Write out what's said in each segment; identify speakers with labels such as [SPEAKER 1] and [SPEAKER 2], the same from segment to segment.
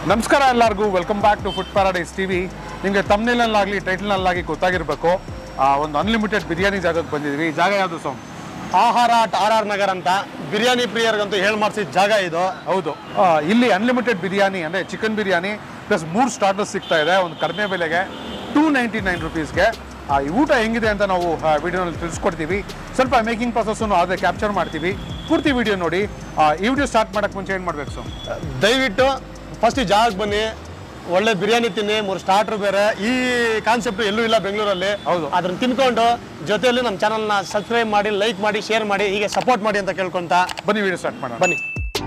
[SPEAKER 1] ನಮಸ್ಕಾರ ಎಲ್ಲರಿಗೂ welcome back to food paradise TV ನಿಮಗೆ ತಮ್ನೇಲಲ್ಲಾಗಲಿ ಟೈಟಲ್ನಲ್ಲಾಗಿ ಗೊತ್ತಾಗಿರಬೇಕು ಒಂದು ಅನ್ಲಿಮಿಟೆಡ್ ಬಿರಿಯಾನಿ ಜಾಗಕ್ಕೆ ಬಂದಿದ್ವಿ ಈ ಜಾಗ ಯಾವುದು ಸೋಮ್
[SPEAKER 2] ಆಹಾರ ಅಟ್ ಆರ್ ಆರ್ ನಗರ್ ಅಂತ ಬಿರಿಯಾನಿ ಪ್ರಿಯರ್ಗಂತೂ ಹೇಳ್ ಮಾಡಿಸಿದ ಜಾಗ ಇದು
[SPEAKER 1] ಹೌದು ಆ, ಇಲ್ಲಿ ಅನ್ಲಿಮಿಟೆಡ್ ಬಿರಿಯಾನಿ ಅಂದರೆ ಚಿಕನ್ ಬಿರಿಯಾನಿ ಪ್ಲಸ್ ಮೂರು ಸ್ಟಾರ್ಟರ್ಸ್ ಸಿಗ್ತಾ ಇದೆ ಒಂದು ಕಡಿಮೆ ಬೆಲೆಗೆ ಟೂ ನೈಂಟಿ ನೈನ್ ರುಪೀಸ್ಗೆ ಈ ಊಟ ಹೆಂಗಿದೆ ಅಂತ ನಾವು ವಿಡಿಯೋನಲ್ಲಿ ತಿಳಿಸ್ಕೊಡ್ತೀವಿ ಸ್ವಲ್ಪ ಮೇಕಿಂಗ್ ಪ್ರೊಸೆಸ್ಸನ್ನು ಅದೇ ಕ್ಯಾಪ್ಚರ್ ಮಾಡ್ತೀವಿ ಪೂರ್ತಿ ವಿಡಿಯೋ ನೋಡಿ ಆ, ಈ ವಿಡಿಯೋ ಸ್ಟಾರ್ಟ್ ಮಾಡೋಕ್ಕೆ ಮುಂಚೆ ಏನು ಮಾಡಬೇಕು ಸೋಮ್
[SPEAKER 2] ದಯವಿಟ್ಟು ಫಸ್ಟ್ ಈ ಜಾಗಕ್ಕೆ ಬನ್ನಿ ಒಳ್ಳೆ ಬಿರಿಯಾನಿ ತಿನ್ನಿ ಮೂರು ಸ್ಟಾರ್ಟರ್ ಬೇರೆ ಈ ಕಾನ್ಸೆಪ್ಟ್ ಎಲ್ಲೂ ಇಲ್ಲ ಬೆಂಗಳೂರಲ್ಲಿ
[SPEAKER 1] ಹೌದು.
[SPEAKER 2] ಅದನ್ನ ತಿನ್ಕೊಂಡು ಜೊತೆಯಲ್ಲಿ ನಮ್ಮ ಚಾನಲ್ನ ಸಬ್ಸ್ಕ್ರೈಬ್ ಮಾಡಿ ಲೈಕ್ ಮಾಡಿ ಶೇರ್ ಮಾಡಿ ಹೀಗೆ ಸಪೋರ್ಟ್ ಮಾಡಿ ಅಂತ ಕೇಳ್ಕೊಂತ
[SPEAKER 1] ಬನ್ನಿ ವಿಡಿಯೋ ಸ್ಟಾರ್ಟ್ ಮಾಡೋಣ
[SPEAKER 2] ಬನ್ನಿ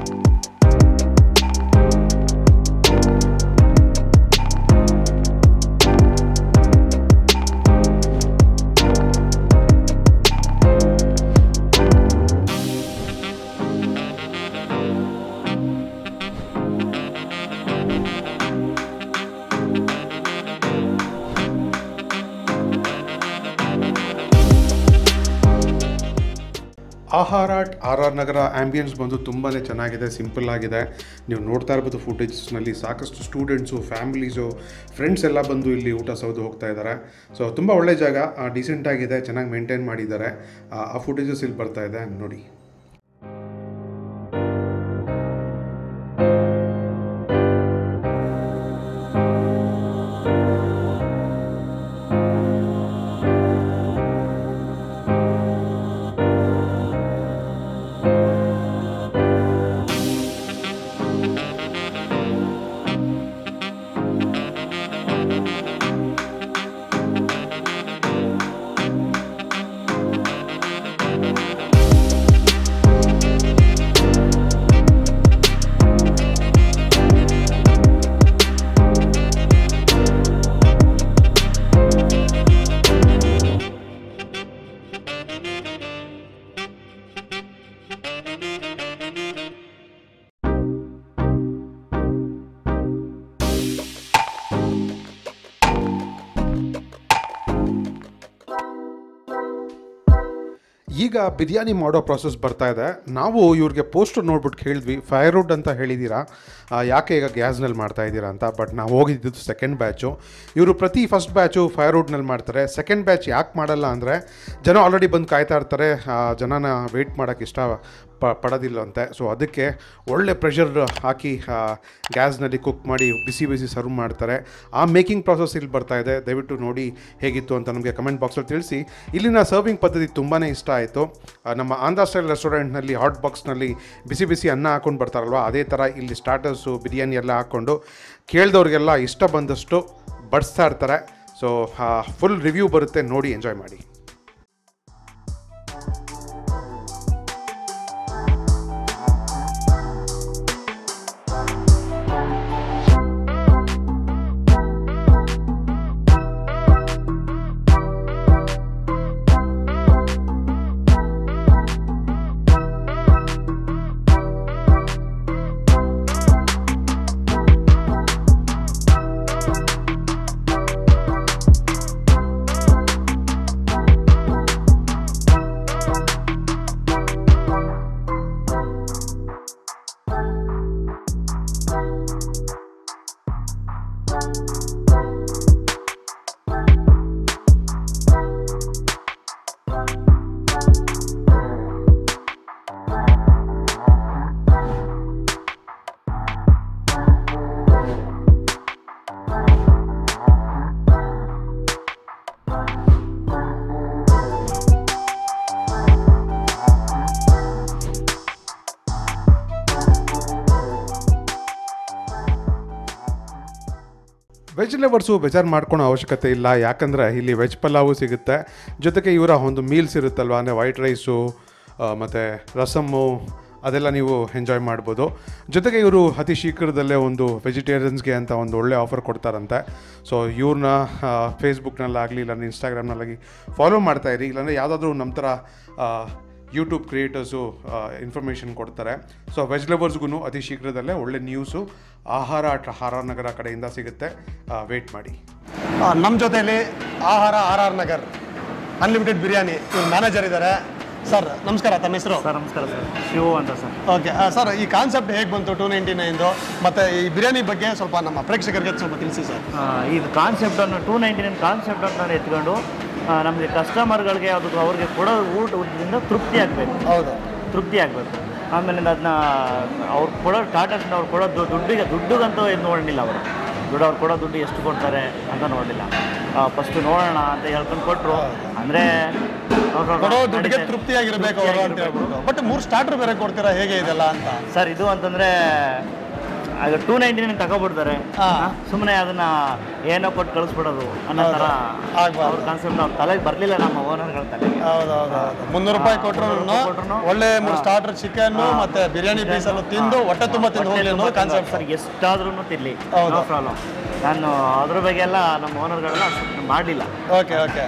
[SPEAKER 3] ಆಹಾರ ಆರ್ ಆರ್ ನಗರ ಆ್ಯಂಬಿಯನ್ಸ್ ಬಂದು ತುಂಬಾ ಚೆನ್ನಾಗಿದೆ ಸಿಂಪಲ್ ಆಗಿದೆ ನೀವು ನೋಡ್ತಾ ಇರ್ಬೋದು ಫುಟೇಜಸ್ನಲ್ಲಿ ಸಾಕಷ್ಟು ಸ್ಟೂಡೆಂಟ್ಸು ಫ್ಯಾಮಿಲೀಸು ಫ್ರೆಂಡ್ಸ್ ಎಲ್ಲ ಬಂದು ಇಲ್ಲಿ ಊಟ ಸೌದು ಹೋಗ್ತಾ ಇದ್ದಾರೆ ಸೊ ತುಂಬ ಒಳ್ಳೆ ಜಾಗ ಡಿಸೆಂಟ್ ಆಗಿದೆ ಚೆನ್ನಾಗಿ ಮೇಂಟೈನ್ ಮಾಡಿದ್ದಾರೆ ಆ, ಆ ಫುಟೇಜಸ್ ಇಲ್ಲಿ ಬರ್ತಾ ಇದೆ ನೋಡಿ ಈಗ ಬಿರಿಯಾನಿ ಮಾಡೋ ಪ್ರಾಸೆಸ್ ಬರ್ತಾ ಇದೆ ನಾವು ಇವ್ರಿಗೆ ಪೋಸ್ಟರ್ ನೋಡ್ಬಿಟ್ಟು ಕೇಳಿದ್ವಿ ಫೈರ್ವುಡ್ ಅಂತ ಹೇಳಿದ್ದೀರಾ ಆ, ಯಾಕೆ ಈಗ ಗ್ಯಾಸ್ನಲ್ಲಿ ಮಾಡ್ತಾ ಇದ್ದೀರಾ ಅಂತ ಬಟ್ ನಾವು ಹೋಗಿದ್ದು ಸೆಕೆಂಡ್ ಬ್ಯಾಚು ಇವರು ಪ್ರತಿ ಫಸ್ಟ್ ಬ್ಯಾಚು ಫೈರ್ವುಡ್ನಲ್ಲಿ ಮಾಡ್ತಾರೆ ಸೆಕೆಂಡ್ ಬ್ಯಾಚ್ ಯಾಕೆ ಮಾಡಲ್ಲ ಅಂದರೆ ಜನ ಆಲ್ರೆಡಿ ಬಂದು ಕಾಯ್ತಾ ಇರ್ತಾರೆ ಆ, ಜನನ ವೆಯ್ಟ್ ಮಾಡೋಕ್ಕೆ ಇಷ್ಟ ಪ ಪಡೋದಿಲ್ಲಂತೆ ಸೊ ಅದಕ್ಕೆ ಒಳ್ಳೆ ಪ್ರೆಷರ್ ಹಾಕಿ ಗ್ಯಾಸ್ನಲ್ಲಿ ಕುಕ್ ಮಾಡಿ ಬಿಸಿ ಬಿಸಿ ಸರ್ವ್ ಮಾಡ್ತಾರೆ ಆ ಮೇಕಿಂಗ್ ಪ್ರಾಸೆಸ್ ಇಲ್ಲಿ ಬರ್ತಾ ಇದೆ ದಯವಿಟ್ಟು ನೋಡಿ ಹೇಗಿತ್ತು ಅಂತ ನಮಗೆ ಕಮೆಂಟ್ ಬಾಕ್ಸಲ್ಲಿ ತಿಳಿಸಿ ಇಲ್ಲಿನ ಸರ್ವಿಂಗ್ ಪದ್ಧತಿ ತುಂಬಾ ಇಷ್ಟ ಆಯಿತು ನಮ್ಮ ಆಂಧ್ರ ಸ್ಟೈಲ್ ರೆಸ್ಟೋರೆಂಟ್ನಲ್ಲಿ ಹಾಟ್ ಬಾಕ್ಸ್ನಲ್ಲಿ ಬಿಸಿ ಬಿಸಿ ಅನ್ನ ಹಾಕ್ಕೊಂಡು ಬರ್ತಾರಲ್ವ ಅದೇ ಥರ ಇಲ್ಲಿ ಸ್ಟಾರ್ಟರ್ಸು ಬಿರಿಯಾನಿ ಎಲ್ಲ ಹಾಕ್ಕೊಂಡು ಕೇಳಿದವ್ರಿಗೆಲ್ಲ ಇಷ್ಟ ಬಂದಷ್ಟು ಬಡಿಸ್ತಾ ಇರ್ತಾರೆ ಸೊ ಫುಲ್ ರಿವ್ಯೂ ಬರುತ್ತೆ ನೋಡಿ ಎಂಜಾಯ್ ಮಾಡಿ ವೆಜ್ ಲೆವರ್ಸು ಬೇಜಾರು ಮಾಡ್ಕೊಳೋ ಅವಶ್ಯಕತೆ ಇಲ್ಲ ಯಾಕಂದರೆ ಇಲ್ಲಿ ವೆಜ್ ಪಲಾವು ಸಿಗುತ್ತೆ ಜೊತೆಗೆ ಇವರ ಒಂದು ಮೀಲ್ಸ್ ಇರುತ್ತಲ್ವ ಅಂದರೆ ವೈಟ್ ರೈಸು ಮತ್ತು ರಸಮ್ಮು ಅದೆಲ್ಲ ನೀವು ಎಂಜಾಯ್ ಮಾಡ್ಬೋದು ಜೊತೆಗೆ ಇವರು ಅತಿ ಶೀಘ್ರದಲ್ಲೇ ಒಂದು ವೆಜಿಟೇರಿಯನ್ಸ್ಗೆ ಅಂತ ಒಂದು ಒಳ್ಳೆ ಆಫರ್ ಕೊಡ್ತಾರಂತೆ ಸೊ ಇವ್ರನ್ನ ಫೇಸ್ಬುಕ್ನಲ್ಲಾಗಲಿ ಇಲ್ಲ ಇನ್ಸ್ಟಾಗ್ರಾಮ್ನಲ್ಲಾಗಿ ಫಾಲೋ ಮಾಡ್ತಾ ಇರಿ ಇಲ್ಲಾಂದರೆ ಯಾವುದಾದ್ರೂ ನಮ್ಮ ಥರ ಯೂಟ್ಯೂಬ್ ಕ್ರಿಯೇಟರ್ಸು ಇನ್ಫಾರ್ಮೇಷನ್ ಕೊಡ್ತಾರೆ ಸೊ ವೆಜ್ ಲವರ್ಸ್ಗೂ ಅತಿ ಶೀಘ್ರದಲ್ಲೇ ಒಳ್ಳೆ ನ್ಯೂಸು ಆಹಾರ ಆಹಾರ ನಗರ ಕಡೆಯಿಂದ ಸಿಗುತ್ತೆ ವೇಟ್ ಮಾಡಿ
[SPEAKER 2] ನಮ್ಮ ಜೊತೆಯಲ್ಲಿ ಆಹಾರ R R Nagar unlimited biryani ಇವ್ರ ಮ್ಯಾನೇಜರ್ ಇದ್ದಾರೆ ಸರ್ ನಮಸ್ಕಾರ ತಮ್ಮ ಹೆಸರು
[SPEAKER 4] ಸರ್ ನಮಸ್ಕಾರ ಸರ್ ಶಿವು ಅಂತ ಸರ್
[SPEAKER 2] ಓಕೆ ಸರ್ ಈ ಕಾನ್ಸೆಪ್ಟ್ ಹೇಗೆ ಬಂತು ಟೂ ನೈಂಟಿ ನೈನ್ದು ಮತ್ತು ಈ ಬಿರಿಯಾನಿ ಬಗ್ಗೆ ಸ್ವಲ್ಪ ನಮ್ಮ ಪ್ರೇಕ್ಷಕರಿಗೆ ಸ್ವಲ್ಪ ತಿಳಿಸಿ ಸರ್
[SPEAKER 4] ಆ, ಇದು ಕಾನ್ಸೆಪ್ಟನ್ನು ಟೂ ನೈಂಟಿ ನೈನ್ ಕಾನ್ಸೆಪ್ಟನ್ನು ನಾನು ಎತ್ಕೊಂಡು ನಮಗೆ ಕಸ್ಟಮರ್ಗಳಿಗೆ ಅದು ಅವ್ರಿಗೆ ಕೊಡೋ ಊಟದಿಂದ ತೃಪ್ತಿ ಆಗಬೇಕು
[SPEAKER 2] ಹೌದು
[SPEAKER 4] ತೃಪ್ತಿ ಆಗಬೇಕು ಆಮೇಲೆ ಅದನ್ನ ಅವ್ರು ಕೊಡೋ ಟಾಟಾಸ್ನ ಅವ್ರು ಕೊಡೋ ದು- ದುಡ್ಡಿಗೆ ದುಡ್ಡಿಗಂತೂ ಇದು ನೋಡಲಿಲ್ಲ ಅವರು ದುಡ್ಡು ಅವ್ರು ಕೊಡೋ ದುಡ್ಡು ಎಷ್ಟು ಕೊಡ್ತಾರೆ ಅಂತ ನೋಡಲಿಲ್ಲ ಫಸ್ಟು ನೋಡೋಣ ಅಂತ ಹೇಳ್ಕೊಂಡು ಕೊಟ್ಟರು ಅಂದರೆ
[SPEAKER 2] ಕೊಡೋ ದುಡ್ಡಿಗೆ ತೃಪ್ತಿಯಾಗಿರ್ಬೇಕು ಅವರು ಅಂತ ಹೇಳ್ಬಿಟ್ಟು ಬಟ್ ಮೂರು ಸ್ಟಾರ್ಟರ್ ಬೇರೆ ಕೊಡ್ತೀರಾ ಹೇಗೆ ಇದೆಲ್ಲ ಅಂತ
[SPEAKER 4] ಸರ್ ಇದು ಅಂತಂದರೆ ಆಗ ಟೂ ನೈಂಟಿ ನೈನ್ ತಗೊಬಿಡ್ತಾರೆ
[SPEAKER 2] ಹಾ.
[SPEAKER 4] ಸುಮ್ಮನೆ ಅದನ್ನ ಏನೋ ಕೊಟ್ಟು ಕಳಿಸ್ಬಿಡೋದು ಅನ್ನೋ ಥರ
[SPEAKER 2] ಆಗ್ಬಾರ್ದು.
[SPEAKER 4] ಅವ್ರ ಕಾನ್ಸೆಪ್ಟ್ ಅವ್ರ ತಲೆಗೆ ಬರಲಿಲ್ಲ ನಮ್ಮ ಓನರ್ಗಳ ತಲೆಗೆ
[SPEAKER 2] ಹೌದು ಹೌದು ಹೌದು ಮುನ್ನೂರು ರೂಪಾಯಿ ಕೊಟ್ಟರು
[SPEAKER 4] ಕೊಟ್ರುನು
[SPEAKER 2] ಒಳ್ಳೆ ಮೂರು ಸ್ಟಾರ್ಟರ್ ಚಿಕನ್ ಮತ್ತೆ ಬಿರಿಯಾನಿ ಪೀಸ್ ಎಲ್ಲ ತಿಂದು ಹೊಟ್ಟೆ ತುಂಬ ತಿಂದು ಹೋಗ್ಲಿ ಅನ್ನೋ ಕಾನ್ಸೆಪ್ಟ್
[SPEAKER 4] ಸರ್ ಎಷ್ಟಾದ್ರೂ ತಿರ್ಲಿ
[SPEAKER 2] ಹೌದು.
[SPEAKER 4] ನೋ ಪ್ರಾಬ್ಲಮ್ ನಾನು ಅದ್ರ ಬಗ್ಗೆ ಎಲ್ಲ ನಮ್ಮ ಓನರ್ಗಳೆಲ್ಲ ಮಾಡಲಿಲ್ಲ
[SPEAKER 2] ಓಕೆ ಓಕೆ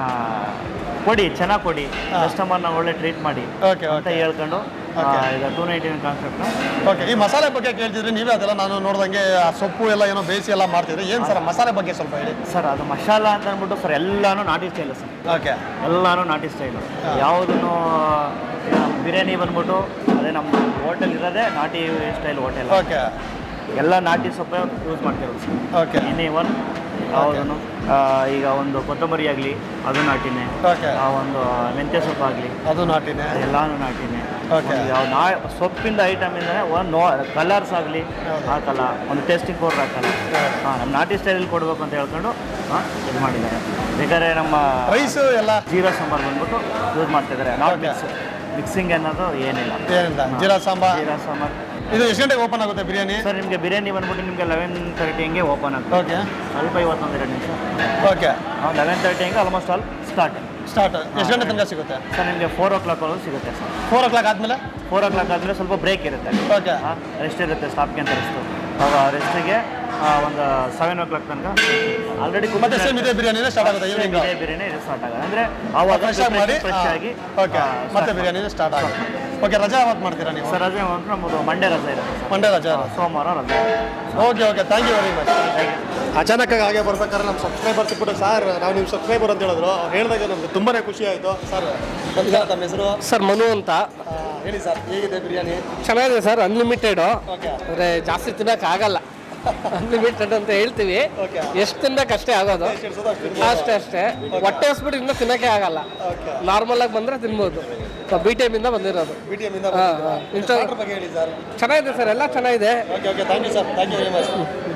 [SPEAKER 4] ಕೊಡಿ ಚೆನ್ನಾಗಿ ಕೊಡಿ ಕಸ್ಟಮರ್ನ ಒಳ್ಳೆ ಟ್ರೀಟ್ ಮಾಡಿ
[SPEAKER 2] ಓಕೆ
[SPEAKER 4] ಅಂತ
[SPEAKER 2] ಓಕೆ
[SPEAKER 4] ಹೇಳ್ಕೊಂಡು ಆ, ಇದು ಟೂ ನೈಂಟಿ ನೈನ್ ಕಾನ್ಸೆಪ್ಟ್ನ
[SPEAKER 2] ಓಕೆ ಈ ಮಸಾಲೆ ಬಗ್ಗೆ ಕೇಳ್ತಿದ್ರಿ ನೀವೇ ಅದೆಲ್ಲ ನಾನು ನೋಡ್ದಂಗೆ ಆ ಸೊಪ್ಪು ಎಲ್ಲ ಏನೋ ಬೇಯಿಸಿ ಎಲ್ಲ ಮಾಡ್ತಿದ್ರಿ ಏನು ಸರ್ ಮಸಾಲೆ ಬಗ್ಗೆ ಸ್ವಲ್ಪ ಹೇಳಿ
[SPEAKER 4] ಸರ್ ಅದು ಮಸಾಲ ಅಂತ ಅಂದ್ಬಿಟ್ಟು ಸರ್ ಎಲ್ಲಾನು ನಾಟಿ ಸ್ಟೈಲು ಸರ್
[SPEAKER 2] ಓಕೆ
[SPEAKER 4] ಎಲ್ಲಾನು ನಾಟಿ ಸ್ಟೈಲು ಯಾವುದನ್ನು ಬಿರಿಯಾನಿ ಬಂದ್ಬಿಟ್ಟು ಅದೇ ನಮ್ಮ ಹೋಟೆಲ್ ಇರೋದೇ ನಾಟಿ ಸ್ಟೈಲ್ ಹೋಟೆಲ್
[SPEAKER 2] ಓಕೆ
[SPEAKER 4] ಎಲ್ಲ ನಾಟಿ ಸೊಪ್ಪೆ ಯೂಸ್ ಮಾಡ್ತಿರೋದು ಸರ್
[SPEAKER 2] ಓಕೆ
[SPEAKER 4] ಎನಿ ಒನ್ ಯಾವುದನ್ನು ಈಗ ಒಂದು ಕೊತ್ತಂಬರಿ ಆಗಲಿ ಅದು ನಾಟಿನೇ
[SPEAKER 2] ಓಕೆ
[SPEAKER 4] ಆ ಒಂದು ಮೆಂತ್ಯ ಸೊಪ್ಪು ಆಗಲಿ
[SPEAKER 2] ಅದು ನಾಟಿನೇ
[SPEAKER 4] ಎಲ್ಲಾನು ನಾಟಿನೇ
[SPEAKER 2] Okay.
[SPEAKER 4] ಒಂದು ಯಾವ ನಾ ಸೊಪ್ಪಿಂದ ಐಟಮ್ ಇಂದಾನೆ ಒಂದು ನೋ ಕಲರ್ಸ್ ಆಗಲಿ ಹಾಕಲ್ಲ ಒಂದು ಟೇಸ್ಟಿಂಗ್ ಪೌಡರ್ ಹಾಕಲ್ಲ ಹಾಂ ನಮ್ಮ ನಾಟಿ ಸ್ಟೈಲಲ್ಲಿ ಕೊಡಬೇಕು ಅಂತ ಹೇಳ್ಕೊಂಡು ಹಾಂ ಇದು ಮಾಡಿದ್ದಾರೆ ಬೇಕಾದ್ರೆ ನಮ್ಮ
[SPEAKER 2] ರೈಸ್ ಎಲ್ಲ
[SPEAKER 4] ಜೀರಾ ಸಾಂಬಾರು ಬಂದ್ಬಿಟ್ಟು ಯೂಸ್ ಮಾಡ್ತಿದ್ದಾರೆ ನಾಟ್ ಮಿಕ್ಸ್ ಮಿಕ್ಸಿಂಗ್ ಅನ್ನೋದು ಏನಿಲ್ಲ
[SPEAKER 2] ಏನಿಲ್ಲ ಜೀರಾ ಸಾಂಬಾರ್
[SPEAKER 4] ಜೀರಾ ಸಾಂಬಾರು
[SPEAKER 2] ಇದು ಎಷ್ಟು ಗಂಟೆಗೆ ಓಪನ್ ಆಗುತ್ತೆ ಬಿರಿಯಾನಿ
[SPEAKER 4] ಸರ್ ನಿಮಗೆ ಬಿರಿಯಾನಿ ಬಂದ್ಬಿಟ್ಟು ನಿಮಗೆ ಲೆವೆನ್ ತರ್ಟಿ ಹಂಗೆ ಓಪನ್ ಆಗುತ್ತೆ
[SPEAKER 2] ಓಕೆ
[SPEAKER 4] ಸ್ವಲ್ಪ ಇವತ್ತೊಂದು ಎರಡು ನಿಮಿಷ
[SPEAKER 2] ಓಕೆ
[SPEAKER 4] ಲೆವೆನ್ ತರ್ಟಿ ಹಂಗೆ ಆಲ್ಮೋಸ್ಟ್ ಆಲ್ ಸ್ಟಾರ್ಟ್
[SPEAKER 2] ಸ್ಟಾರ್ಟ್ ಎಷ್ಟು ಗಂಟೆ ತನಕ ಸಿಗುತ್ತೆ
[SPEAKER 4] ಸರ್ ನಿಮಗೆ ಫೋರ್ ಓ ಕ್ಲಾಕ್ ಒಳಗೆ ಸಿಗುತ್ತೆ ಸರ್
[SPEAKER 2] ಫೋರ್ ಓ ಕ್ಲಾಕ್ ಆದಮೇಲೆ
[SPEAKER 4] ಫೋರ್ ಓ ಕ್ಲಾಕ್ ಆದಮೇಲೆ ಸ್ವಲ್ಪ ಬ್ರೇಕ್ ಇರುತ್ತೆ
[SPEAKER 2] ಓಕೆ
[SPEAKER 4] ರೆಸ್ಟ್ ಇರುತ್ತೆ ಸ್ಟಾಪ್ಗೆ ಅಂತ ರೆಸ್ಟು ಅವಾಗ ರೆಸ್ಟಿಗೆ ಒಂದು ಸೆವೆನ್ ಓ ಕ್ಲಾಕ್ ತನಕ ಆಲ್ರೆಡಿ
[SPEAKER 2] ಮತ್ತೆ ಸೇಮ್ ಇದೇ ಬಿರಿಯಾನಿನೇ ಸ್ಟಾರ್ಟ್ ಆಗುತ್ತೆ ಈವ್ನಿಂಗ್
[SPEAKER 4] ಇದೇ ಬಿರಿಯಾನಿ ಸ್ಟಾರ್ಟ್ ಆಗುತ್ತೆ ಅಂದರೆ ಆವಾಗ
[SPEAKER 2] ಫ್ರೆಶ್ ಆಗಿ ಮಾಡಿ
[SPEAKER 4] ಫ್ರೆಶ್ ಆಗಿ
[SPEAKER 2] ಓಕೆ
[SPEAKER 4] ಆ,
[SPEAKER 2] ಮತ್ತೆ
[SPEAKER 4] start
[SPEAKER 2] ಬಿರಿಯಾನಿ ಸ್ಟಾರ್ಟ್ ಆಗುತ್ತೆ ಓಕೆ ರಜಾ ಯಾವತ್ತು ಮಾಡ್ತೀರಾ ನೀವು
[SPEAKER 4] ಸರ್ ರಜೆ ಮಾತ್ರ ನಮ್ಮದು ಮಂಡ್ಯ ರಜೆ ಇರುತ್ತೆ ಸರ್
[SPEAKER 2] ಮಂಡೇ ರಜಾ
[SPEAKER 4] ಸೋಮವಾರ ರಜೆ
[SPEAKER 2] okay okay thank you very much ಅಚಾನಕ್ಕಾಗಿ ಹಾಗೆ ಬರ್ಬೇಕಾದ್ರೆ ನಮ್ಮ ಸಬ್ಸ್ಕ್ರೈಬರ್ ಸಿಕ್ಬಿಟ್ಟು ಸರ್ ನಾವು ನಿಮ್ಮ ಸಬ್ಸ್ಕ್ರೈಬರ್ ಅಂತ ಹೇಳಿದ್ರು ಅವ್ರು ಹೇಳಿದಾಗ ನಮಗೆ ತುಂಬಾ ಖುಷಿ ಆಯಿತು ಸರ್ ನಮಸ್ಕಾರ ತಮ್ಮ ಹೆಸರು
[SPEAKER 5] ಸರ್ ಮನು ಅಂತ
[SPEAKER 2] ಆ, ಹೇಳಿ ಸರ್ ಹೇಗಿದೆ ಬಿರಿಯಾನಿ
[SPEAKER 5] ಚೆನ್ನಾಗಿದೆ ಸರ್ ಅನ್ಲಿಮಿಟೆಡು
[SPEAKER 2] ಓಕೆ
[SPEAKER 5] ಅಂದರೆ ಜಾಸ್ತಿ ತಿನ್ನಕ್ಕೆ ಆಗಲ್ಲ ಅನ್ಲಿಮಿಟೆಡ್ ಅಂತ ಹೇಳ್ತೀವಿ
[SPEAKER 2] Okay.
[SPEAKER 5] ಎಷ್ಟು ತಿನ್ನಕ್ಕೆ ಅಷ್ಟೇ ಆಗೋದು ಅಷ್ಟೇ ಅಷ್ಟೇ ಹೊಟ್ಟೆ ಹಸ್ಬಿಟ್ಟು ಇನ್ನೂ ತಿನ್ನಕ್ಕೆ ಆಗಲ್ಲ
[SPEAKER 2] ಓಕೆ
[SPEAKER 5] ನಾರ್ಮಲ್ ಆಗಿ ಬಂದರೆ ತಿನ್ಬೋದು ಬಿ ಟಿ ಎಮ್ಮಿಂದ ಬಂದಿರೋದು
[SPEAKER 2] ಬಿ ಟಿ ಎಮ್ಮಿಂದ
[SPEAKER 5] ಹಾಂ ಹಾಂ ಇನ್ಸ್ಟಾ
[SPEAKER 2] ಬಗ್ಗೆ ಹೇಳಿ ಸರ್
[SPEAKER 5] ಚೆನ್ನಾಗಿದೆ ಸರ್ ಎಲ್ಲ ಚೆನ್ನಾಗಿದೆ
[SPEAKER 2] okay okay thank you sir thank you very much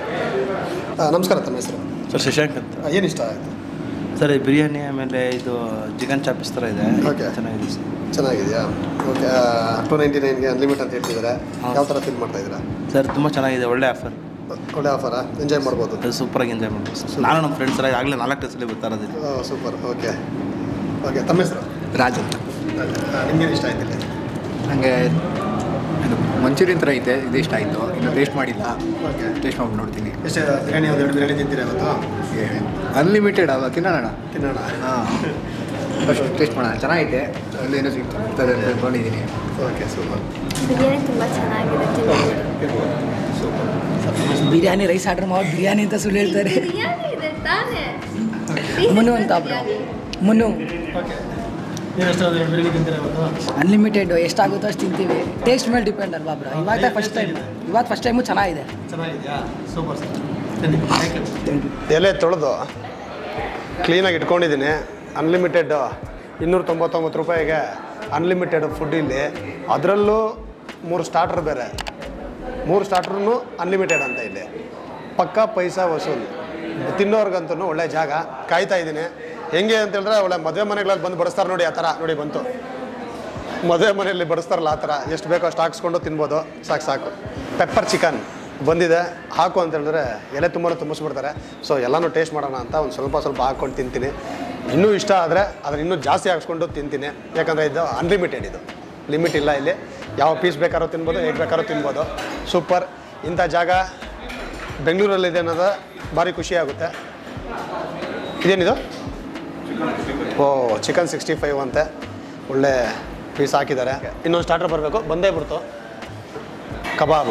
[SPEAKER 2] ನಮಸ್ಕಾರ ತಮ್ಮ ಹೆಸರು
[SPEAKER 6] ಸರ್ ಶಶಾಂಕ್ ಅಂತ
[SPEAKER 2] ಏನು ಇಷ್ಟ ಆಯಿತು
[SPEAKER 6] ಸರ್ ಈ ಬಿರಿಯಾನಿ ಆಮೇಲೆ ಇದು ಚಿಕನ್ ಚಾಪಿಸ್ ಥರ ಇದೆ
[SPEAKER 2] Okay.
[SPEAKER 6] ಚೆನ್ನಾಗಿದೆ ಸರ್
[SPEAKER 2] ಚೆನ್ನಾಗಿದೆಯಾ ಓಕೆ ಟೂ ನೈಂಟಿ ನೈನ್ಗೆ ಅನ್ಲಿಮಿಟ್ ಅಂತ ಹೇಳ್ತಿದ್ದಾರೆ ಯಾವ ಥರ ಫೀಲ್ ಮಾಡ್ತಾ ಇದ್ದೀರಾ
[SPEAKER 6] ಸರ್ ತುಂಬ ಚೆನ್ನಾಗಿದೆ ಒಳ್ಳೆ ಆಫರ್
[SPEAKER 2] ಒಳ್ಳೆ ಆಫರಾ ಎಂಜಾಯ್ ಮಾಡ್ಬೋದು
[SPEAKER 6] ಸೂಪರಾಗಿ ಎಂಜಾಯ್ ಮಾಡ್ಬೋದು ಸರ್ ನಾನು ನಮ್ಮ ಫ್ರೆಂಡ್ಸ್ ಎಲ್ಲ ಆಗಲೇ ನಾಲ್ಕು ಟೆಸ್ಟಲ್ಲಿ ಬರ್ತಾ ಇರೋದಿಲ್ಲ
[SPEAKER 2] ಸೂಪರ್ ಓಕೆ ಓಕೆ ತಮ್ಮ ಹೆಸರು
[SPEAKER 7] ರಾಜ್ ಅಂತ
[SPEAKER 2] ನಿಮ್ಗೇನು ಇಷ್ಟ ಆಯ್ತಿಲ್ಲ
[SPEAKER 7] ನನಗೆ ಇದು ಮಂಚೂರಿಯನ್ ಥರ ಐತೆ ಇದು ಇಷ್ಟ ಆಯಿತು ಇನ್ನು ಟೇಸ್ಟ್ ಮಾಡಿಲ್ಲ
[SPEAKER 2] ಓಕೆ
[SPEAKER 7] ಟೇಸ್ಟ್ ಮಾಡಿ ನೋಡ್ತೀನಿ
[SPEAKER 2] ಎಷ್ಟು ಬಿರಿಯಾನಿ ಒಂದು ಎರಡು ಬಿರಿಯಾನಿ ತಿಂತೀರಾ ಇವತ್ತು
[SPEAKER 7] ಅನ್ಲಿಮಿಟೆಡ್ ಅವ ತಿನ್ನೋಣ
[SPEAKER 2] ತಿನ್ನೋಣ
[SPEAKER 7] ಹಾಂ ಫಸ್ಟ್ ಟೇಸ್ಟ್ ಮಾಡೋಣ ಚೆನ್ನಾಗೈತೆ ಅಲ್ಲೇನೋ ಸಿಗ್ತದೆ ಅಂತ ಅಂದ್ಕೊಂಡಿದ್ದೀನಿ
[SPEAKER 2] ಓಕೆ ಸೂಪರ್
[SPEAKER 8] ಬಿರಿಯಾನಿ ತುಂಬ ಚೆನ್ನಾಗಿದೆ ತಿನ್ನೋದು
[SPEAKER 9] ಬಿರಿಯಾನಿ ರೈಸ್ ಆರ್ಡರ್ ಮಾಡಿ ಬಿರಿಯಾನಿ ಅಂತ ಸುಳ್ಳು ಹೇಳ್ತಾರೆ
[SPEAKER 8] ಬಿರಿಯಾನಿ ಇದೆ ತಾನೇ
[SPEAKER 9] ಮುನು ಅಂತ ಬ್ರೋ ಮುನು
[SPEAKER 2] ಓಕೆ ನೀವು ಎಷ್ಟು ಎರಡು ಬಿರಿಯಾನಿ ತಿಂತೀರಾ ಇವತ್ತು
[SPEAKER 9] ಅನ್ಲಿಮಿಟೆಡ್ ಎಷ್ಟಾಗುತ್ತೋ ಅಷ್ಟು ತಿಂತೀವಿ ಟೇಸ್ಟ್ ಮೇಲೆ ಡಿಪೆಂಡ್ ಅಲ್ವಾ ಬ್ರೋ ಇವಾಗ ಫಸ್ಟ್ ಟೈಮ್ ಇವತ್ತು ಫಸ್ಟ್ ಟೈಮು ಚೆನ್ನಾಗಿದೆ
[SPEAKER 2] ಚೆನ್ನಾಗಿದೆಯಾ ಸೂಪರ್ ಸರ್ ಎಲೆ ತೊಳೆದು ಕ್ಲೀನಾಗಿ ಇಟ್ಕೊಂಡಿದ್ದೀನಿ ಅನ್ಲಿಮಿಟೆಡ್ ಇನ್ನೂರ ತೊಂಬತ್ತೊಂಬತ್ತು ರೂಪಾಯಿಗೆ ಅನ್ಲಿಮಿಟೆಡ್ ಫುಡ್ ಇಲ್ಲಿ ಅದರಲ್ಲೂ ಮೂರು ಸ್ಟಾರ್ಟರ್ ಬೇರೆ ಮೂರು ಸ್ಟಾರ್ಟ್ರೂ ಅನ್ಲಿಮಿಟೆಡ್ ಅಂತ ಇಲ್ಲಿ ಪಕ್ಕಾ ಪೈಸಾ ವಸೂಲು ತಿನ್ನೋರ್ಗಂತೂ ಒಳ್ಳೆ ಜಾಗ ಕಾಯ್ತಾ ಇದ್ದೀನಿ ಹೆಂಗೆ ಅಂತ ಹೇಳಿದ್ರೆ ಒಳ್ಳೆ ಮದುವೆ ಮನೆಗಳಲ್ಲಿ ಬಂದು ಬಡಿಸ್ತಾರೆ ನೋಡಿ ಆ ಥರ ನೋಡಿ ಬಂತು ಮದುವೆ ಮನೆಯಲ್ಲಿ ಬಡಿಸ್ತಾರಲ್ಲ ಆ ಥರ ಎಷ್ಟು ಬೇಕೋ ಅಷ್ಟು ಹಾಕ್ಸ್ಕೊಂಡು ತಿನ್ಬೋದು ಸಾಕು ಸಾಕು ಪೆಪ್ಪರ್ ಚಿಕನ್ ಬಂದಿದೆ ಹಾಕು ಅಂತ ಹೇಳಿದ್ರೆ ಎಲೆ ತುಂಬ ತುಂಬಿಸ್ಬಿಡ್ತಾರೆ ಸೊ ಎಲ್ಲನೂ ಟೇಸ್ಟ್ ಮಾಡೋಣ ಅಂತ ಒಂದು ಸ್ವಲ್ಪ ಸ್ವಲ್ಪ ಹಾಕ್ಕೊಂಡು ತಿಂತೀನಿ ಇನ್ನೂ ಇಷ್ಟ ಆದರೆ ಅದನ್ನು ಇನ್ನೂ ಜಾಸ್ತಿ ಹಾಕ್ಸ್ಕೊಂಡು ತಿಂತೀನಿ ಯಾಕಂದರೆ ಇದು ಅನ್ಲಿಮಿಟೆಡ್ ಇದು ಲಿಮಿಟ್ ಇಲ್ಲ ಇಲ್ಲಿ ಯಾವ ಪೀಸ್ ಬೇಕಾದ್ರೂ ತಿನ್ಬೋದು ಹೇಗೆ ಬೇಕಾದ್ರೂ ತಿನ್ಬೋದು ಸೂಪರ್ ಇಂಥ ಜಾಗ ಬೆಂಗಳೂರಲ್ಲಿದೆ ಅನ್ನೋದು ಭಾರಿ ಖುಷಿ ಆಗುತ್ತೆ ಇದೇನಿದು ಓ ಚಿಕನ್ ಸಿಕ್ಸ್ಟಿ ಫೈವ್ ಅಂತೆ ಒಳ್ಳೆ ಪೀಸ್ ಹಾಕಿದ್ದಾರೆ ಇನ್ನೊಂದು ಸ್ಟಾರ್ಟರ್ ಬರಬೇಕು ಬಂದೇ ಬಿಡ್ತು ಕಬಾಬ್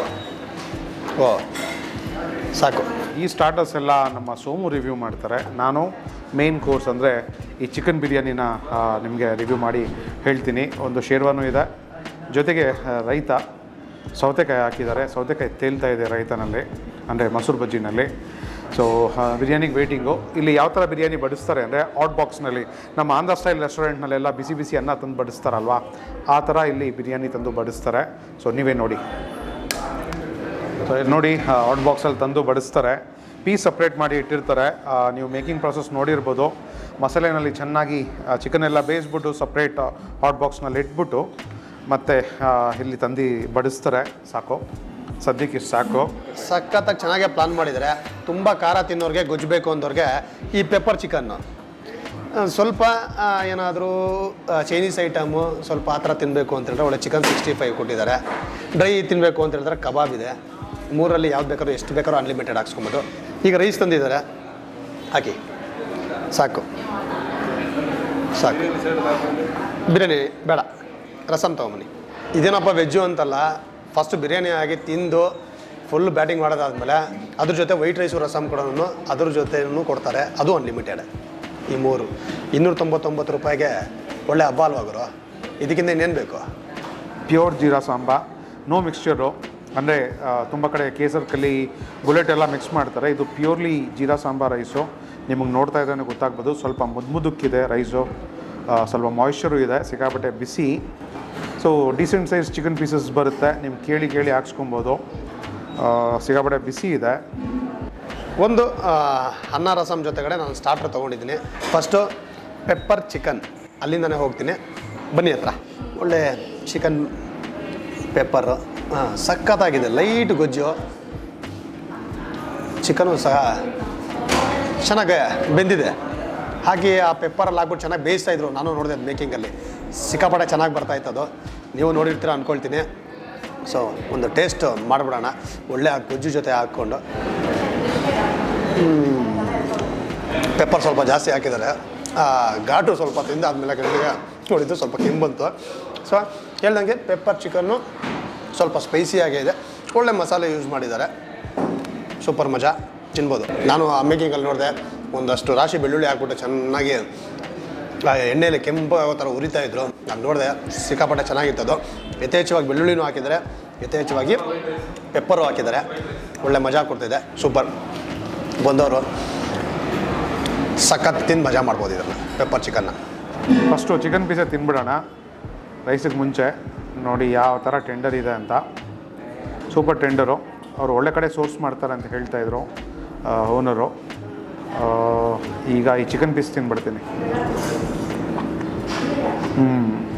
[SPEAKER 2] ಓ ಸಾಕು
[SPEAKER 1] ಈ ಸ್ಟಾರ್ಟರ್ಸ್ ಎಲ್ಲ ನಮ್ಮ ಸೋಮು ರಿವ್ಯೂ ಮಾಡ್ತಾರೆ ನಾನು ಮೇನ್ ಕೋರ್ಸ್ ಅಂದರೆ ಈ ಚಿಕನ್ ಬಿರಿಯಾನಿನ ನಿಮಗೆ ರಿವ್ಯೂ ಮಾಡಿ ಹೇಳ್ತೀನಿ ಒಂದು ಶೇರ್ವಾನು ಇದೆ ಜೊತೆಗೆ ಆ, ರೈತ ಸೌತೆಕಾಯಿ ಹಾಕಿದ್ದಾರೆ ಸೌತೆಕಾಯಿ ತೇಲ್ತಾ ಇದೆ ರೈತನಲ್ಲಿ ಅಂದರೆ ಮೊಸರು ಬಜ್ಜಿನಲ್ಲಿ ಸೊ ಬಿರಿಯಾನಿಗೆ ವೇಟಿಂಗು ಇಲ್ಲಿ ಯಾವ ಥರ ಬಿರಿಯಾನಿ ಬಡಿಸ್ತಾರೆ ಅಂದರೆ ಔಟ್ ಬಾಕ್ಸ್ನಲ್ಲಿ ನಮ್ಮ ಆಂಧ್ರ ಸ್ಟೈಲ್ ರೆಸ್ಟೋರೆಂಟ್ನಲ್ಲೆಲ್ಲ ಬಿಸಿ ಬಿಸಿ ಅನ್ನ ತಂದು ಬಡಿಸ್ತಾರಲ್ವಾ ಆ ಥರ ಇಲ್ಲಿ ಬಿರಿಯಾನಿ ತಂದು ಬಡಿಸ್ತಾರೆ ಸೊ ನೀವೇ ನೋಡಿ ಸೊ ಇಲ್ಲಿ ನೋಡಿ ಔಟ್ ಬಾಕ್ಸಲ್ಲಿ ತಂದು ಬಡಿಸ್ತಾರೆ ಪೀಸ್ ಸಪ್ರೇಟ್ ಮಾಡಿ ಇಟ್ಟಿರ್ತಾರೆ ಆ, ನೀವು ಮೇಕಿಂಗ್ ಪ್ರಾಸೆಸ್ ನೋಡಿರ್ಬೋದು ಮಸಾಲೆನಲ್ಲಿ ಚೆನ್ನಾಗಿ ಚಿಕನ್ ಎಲ್ಲ ಬೇಯಿಸ್ಬಿಟ್ಟು ಸಪ್ರೇಟ್ ಹಾಟ್ ಬಾಕ್ಸ್ನಲ್ಲಿ ಇಟ್ಬಿಟ್ಟು ಮತ್ತು ಇಲ್ಲಿ ತಂದು ಬಡಿಸ್ತಾರೆ ಸಾಕು ಸದ್ಯಕ್ಕೆ ಇಷ್ಟು ಸಾಕು
[SPEAKER 2] ಸಖತ್ತಾಗಿ ಚೆನ್ನಾಗೇ ಪ್ಲಾನ್ ಮಾಡಿದ್ದಾರೆ ತುಂಬ ಖಾರ ತಿನ್ನೋರಿಗೆ ಗೊಜ್ಜಬೇಕು ಅಂದವ್ರಿಗೆ ಈ ಪೆಪ್ಪರ್ ಚಿಕನ್ನು ಸ್ವಲ್ಪ ಏನಾದರೂ ಚೈನೀಸ್ ಐಟಮು ಸ್ವಲ್ಪ ಆ ಥರ ತಿನ್ನಬೇಕು ಅಂತ ಹೇಳಿದ್ರೆ ಒಳ್ಳೆ ಚಿಕನ್ ಸಿಕ್ಸ್ಟಿ ಫೈವ್ ಕೊಟ್ಟಿದ್ದಾರೆ ಡ್ರೈ ತಿನ್ನಬೇಕು ಅಂತ ಹೇಳಿದ್ರೆ ಕಬಾಬ್ ಇದೆ ಮೂರಲ್ಲಿ ಯಾವ್ದು ಬೇಕಾದ್ರೂ ಎಷ್ಟು ಬೇಕಾದ್ರೂ ಅನ್ಲಿಮಿಟೆಡ್ ಹಾಕ್ಸ್ಕೊಬೋದು ಈಗ ರೈಸ್ ತಂದಿದ್ದಾರೆ ಹಾಕಿ ಸಾಕು ಸಾಕು ಬಿರಿಯಾನಿ ಬೇಡ ರಸಮ್ ತೊಗೊಂಬನ್ನಿ ಇದೇನಪ್ಪ ವೆಜ್ಜು ಅಂತಲ್ಲ ಫಸ್ಟ್ ಬಿರಿಯಾನಿ ಆಗಿ ತಿಂದು ಫುಲ್ ಬ್ಯಾಟಿಂಗ್ ಮಾಡೋದಾದ್ಮೇಲೆ ಅದ್ರ ಜೊತೆ ವೈಟ್ ರೈಸು ರಸಮ್ ಕೊಡೋನು ಅದ್ರ ಜೊತೆನೂ ಕೊಡ್ತಾರೆ ಅದು ಅನ್ಲಿಮಿಟೆಡ್ ಈ ಮೂರು ಇನ್ನೂರ ತೊಂಬತ್ತೊಂಬತ್ತು ರೂಪಾಯಿಗೆ ಒಳ್ಳೆ ಹಬ್ಬ ಅಲ್ವಾ ಗುರು ಇದಕ್ಕಿಂತ ಇನ್ನೇನು ಬೇಕು
[SPEAKER 1] pure jeera samba no mixture ಅಂದರೆ ತುಂಬ ಕಡೆ ಕೇಸರ್ ಕಲಿ ಬುಲೆಟ್ ಎಲ್ಲ ಮಿಕ್ಸ್ ಮಾಡ್ತಾರೆ ಇದು ಪ್ಯೂರ್ಲಿ ಜೀರಾ ಸಾಂಬಾರ್ ರೈಸು ನಿಮಗೆ ನೋಡ್ತಾ ಇದ್ದಾನೆ ಗೊತ್ತಾಗ್ಬೋದು ಸ್ವಲ್ಪ ಮುದ್ದು ಮುದುಕ್ಕಿದೆ ರೈಸು ಆ, ಸ್ವಲ್ಪ ಮಾಯ್ಶ್ಚರು ಇದೆ ಸಿಕ್ಕಾಪಟ್ಟೆ ಬಿಸಿ so decent size chicken pieces ಬರುತ್ತೆ ನಿಮ್ಗೆ ಕೇಳಿ ಕೇಳಿ ಹಾಕ್ಸ್ಕೊಬೋದು ಆ, ಸಿಕ್ಕಾಪಟ್ಟೆ ಬಿಸಿ ಇದೆ
[SPEAKER 2] ಒಂದು ಆ, ಅನ್ನ ರಸಮ್ ಜೊತೆಗಡೆ ನಾನು ಸ್ಟಾರ್ಟರ್ ತೊಗೊಂಡಿದ್ದೀನಿ ಫಸ್ಟು ಪೆಪ್ಪರ್ ಚಿಕನ್ ಅಲ್ಲಿಂದನೇ ಹೋಗ್ತೀನಿ ಬನ್ನಿ ಹತ್ರ ಒಳ್ಳೆ ಚಿಕನ್ ಪೆಪ್ಪರು ಹಾಂ ಸಖತ್ತಾಗಿದೆ ಲೈಟ್ ಗೊಜ್ಜು ಚಿಕನು ಸಹ ಚೆನ್ನಾಗಿ ಬೆಂದಿದೆ ಹಾಗೆ ಆ ಪೆಪ್ಪರಲ್ಲಿ ಹಾಕ್ಬಿಟ್ಟು ಚೆನ್ನಾಗಿ ಬೇಯಿಸ್ತಾ ಇದ್ರು ನಾನು ನೋಡಿದೆ ಅದು ಮೇಕಿಂಗಲ್ಲಿ ಸಿಕ್ಕಾಪಟ್ಟೆ ಚೆನ್ನಾಗಿ ಬರ್ತಾ ಇತ್ತು ಅದು ನೀವು ನೋಡಿರ್ತೀರ ಅಂದ್ಕೊಳ್ತೀನಿ ಸೊ ಒಂದು ಟೇಸ್ಟ್ ಮಾಡಿಬಿಡೋಣ ಒಳ್ಳೆ ಆ ಗೊಜ್ಜು ಜೊತೆ ಹಾಕ್ಕೊಂಡು ಪೆಪ್ಪರ್ ಸ್ವಲ್ಪ ಜಾಸ್ತಿ ಹಾಕಿದ್ದಾರೆ ಆ, ಘಾಟು ಸ್ವಲ್ಪ ತಿಂದಾದ್ಮೇಲೆ ಗಂಟೆಗೆ ನೋಡಿದ್ದು ಸ್ವಲ್ಪ ಕೆಮ್ಮು ಬಂತು ಸೊ ಹೇಳ್ದಂಗೆ ಪೆಪ್ಪರ್ ಚಿಕನ್ನು ಸ್ವಲ್ಪ ಸ್ಪೈಸಿಯಾಗೇ ಇದೆ ಒಳ್ಳೆ ಮಸಾಲೆ ಯೂಸ್ ಮಾಡಿದ್ದಾರೆ ಸೂಪರ್ ಮಜಾ ತಿನ್ಬೋದು ನಾನು ಆ ಮೇಕಿಂಗಲ್ಲಿ ನೋಡಿದೆ ಒಂದಷ್ಟು ರಾಶಿ ಬೆಳ್ಳುಳ್ಳಿ ಹಾಕ್ಬಿಟ್ಟು ಚೆನ್ನಾಗಿ ಆ ಎಣ್ಣೆಯಲ್ಲಿ ಕೆಂಪು ಆಗೋ ಥರ ಉರಿತಾ ಇದ್ರು ನಾನು ನೋಡಿದೆ ಸಿಕ್ಕಾಪಟ್ಟೆ ಚೆನ್ನಾಗಿತ್ತು ಅದು ಯಥೇಚ್ಛವಾಗಿ ಬೆಳ್ಳುಳ್ಳಿನೂ ಹಾಕಿದ್ದಾರೆ ಯಥೇಚ್ಛವಾಗಿ ಪೆಪ್ಪರು ಹಾಕಿದ್ದಾರೆ ಒಳ್ಳೆ ಮಜಾ ಕೊಡ್ತಿದೆ ಸೂಪರ್ ಬಂದವರು ಸಖತ್ ತಿಂದು ಮಜಾ ಮಾಡ್ಬೋದು ಇದನ್ನು ಪೆಪ್ಪರ್ ಚಿಕನ್ನ
[SPEAKER 1] ಫಸ್ಟು ಚಿಕನ್ ಪೀಸೇ ತಿನ್ಬಿಡೋಣ ರೈಸಿಗೆ ಮುಂಚೆ ನೋಡಿ ಯಾವ ಥರ ಟೆಂಡರ್ ಇದೆ ಅಂತ ಸೂಪರ್ ಟೆಂಡರು ಅವರು ಒಳ್ಳೆ ಕಡೆ ಸೋರ್ಸ್ ಮಾಡ್ತಾರೆ ಅಂತ ಹೇಳ್ತಾಯಿದ್ರು ಓನರು ಈಗ ಈ ಚಿಕನ್ ಪೀಸ್ ತಿನ್ಬಿಡ್ತೀನಿ ಹ್ಞೂ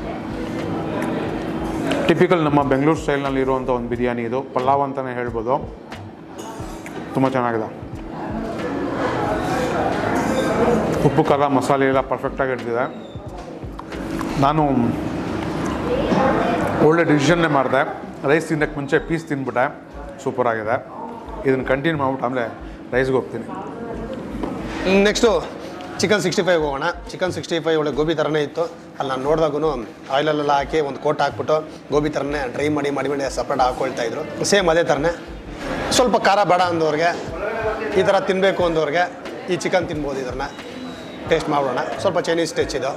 [SPEAKER 1] ಟಿಪಿಕಲ್ ನಮ್ಮ ಬೆಂಗಳೂರು ಸ್ಟೈಲ್ನಲ್ಲಿ ಇರುವಂಥ ಒಂದು ಬಿರಿಯಾನಿ ಇದು ಪಲಾವ್ ಅಂತಲೇ ಹೇಳ್ಬೋದು ತುಂಬ ಚೆನ್ನಾಗಿದೆ ಉಪ್ಪು ಖಾರ ಮಸಾಲೆ ಎಲ್ಲ ಪರ್ಫೆಕ್ಟಾಗಿ ಇರ್ತಿದೆ ನಾನು ಒಳ್ಳೆ ಡಿಸಿಷನ್ನೇ ಮಾಡಿದೆ ರೈಸ್ ತಿನ್ನಕ್ಕೆ ಮುಂಚೆ ಪೀಸ್ ತಿಂದ್ಬಿಟ್ಟೆ ಸೂಪರ್ ಆಗಿದೆ ಇದನ್ನು ಕಂಟಿನ್ಯೂ ಮಾಡ್ಬಿಟ್ಟು ಆಮೇಲೆ ರೈಸ್ಗೆ ಹೋಗ್ತೀನಿ
[SPEAKER 2] ನೆಕ್ಸ್ಟು ಚಿಕನ್ ಸಿಕ್ಸ್ಟಿ ಫೈವ್ ಹೋಗೋಣ ಚಿಕನ್ ಸಿಕ್ಸ್ಟಿ ಫೈವ್ ಒಳ್ಳೆ ಗೋಬಿ ಥರನೇ ಇತ್ತು ಅಲ್ಲಿ ನಾನು ನೋಡಿದಾಗೂ ಆಯಿಲಲ್ಲೆಲ್ಲ ಹಾಕಿ ಒಂದು ಕೋಟ್ ಹಾಕ್ಬಿಟ್ಟು ಗೋಬಿ ಥರನೇ ಡ್ರೈ ಮಾಡಿ ಮಾಡಿ ಮಾಡಿ ಸಪ್ರೇಟ್ ಹಾಕ್ಕೊಳ್ತಾ ಇದ್ರು ಸೇಮ್ ಅದೇ ಥರನೇ ಸ್ವಲ್ಪ ಖಾರ ಬೇಡ ಅಂದವ್ರಿಗೆ ಈ ಥರ ತಿನ್ನಬೇಕು ಅಂದವ್ರಿಗೆ ಈ ಚಿಕನ್ ತಿನ್ಬೋದು ಇದನ್ನ ಟೇಸ್ಟ್ ಮಾಡೋಣ ಸ್ವಲ್ಪ ಚೈನೀಸ್ ಟಚ್ ಇದು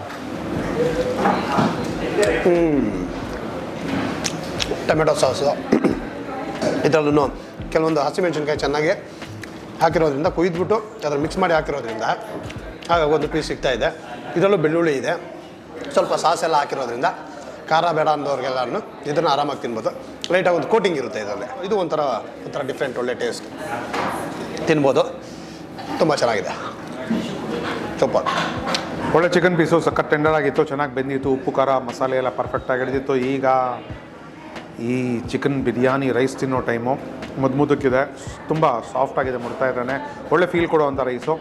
[SPEAKER 2] ಟೊಮೆಟೊ ಸಾಸು ಇದರಲ್ಲೂ ಕೆಲವೊಂದು ಹಸಿಮೆಣಸಿನ್ಕಾಯಿ ಚೆನ್ನಾಗಿ ಹಾಕಿರೋದ್ರಿಂದ ಕುಯ್ದುಬಿಟ್ಟು ಅದ್ರ ಮಿಕ್ಸ್ ಮಾಡಿ ಹಾಕಿರೋದ್ರಿಂದ ಆಗ ಒಂದು ಪೀಸ್ ಸಿಗ್ತಾ ಇದೆ ಇದರಲ್ಲೂ ಬೆಳ್ಳುಳ್ಳಿ ಇದೆ ಸ್ವಲ್ಪ ಸಾಸ್ ಎಲ್ಲ ಹಾಕಿರೋದ್ರಿಂದ ಖಾರ ಬೇಡ ಅಂದವ್ರಿಗೆಲ್ಲನೂ ಇದನ್ನು ಆರಾಮಾಗಿ ತಿನ್ಬೋದು ಲೈಟಾಗಿ ಒಂದು ಕೋಟಿಂಗ್ ಇರುತ್ತೆ ಇದರಲ್ಲಿ ಇದು ಒಂಥರ ಒಂಥರ ಡಿಫ್ರೆಂಟ್ ಒಳ್ಳೆ ಟೇಸ್ಟ್ ತಿನ್ಬೋದು ತುಂಬ ಚೆನ್ನಾಗಿದೆ ಸೂಪರ್
[SPEAKER 1] ಒಳ್ಳೆ ಚಿಕನ್ ಪೀಸು ಸಖತ್ ಟೆಂಡರ್ ಆಗಿತ್ತು ಚೆನ್ನಾಗಿ ಬೆಂದಿತ್ತು ಉಪ್ಪು ಖಾರ ಮಸಾಲೆ ಎಲ್ಲ ಪರ್ಫೆಕ್ಟಾಗಿ ಹಿಡಿದಿತ್ತು ಈಗ ಈ ಚಿಕನ್ ಬಿರಿಯಾನಿ ರೈಸ್ ತಿನ್ನೋ ಟೈಮು ಮುದ್ದು ಮುದ್ದಕ್ಕಿದೆ ತುಂಬ ಸಾಫ್ಟಾಗಿದೆ ಮುಡ್ತಾ ಇದ್ದಾನೆ ಒಳ್ಳೆ ಫೀಲ್ ಕೊಡುವಂಥ ರೈಸು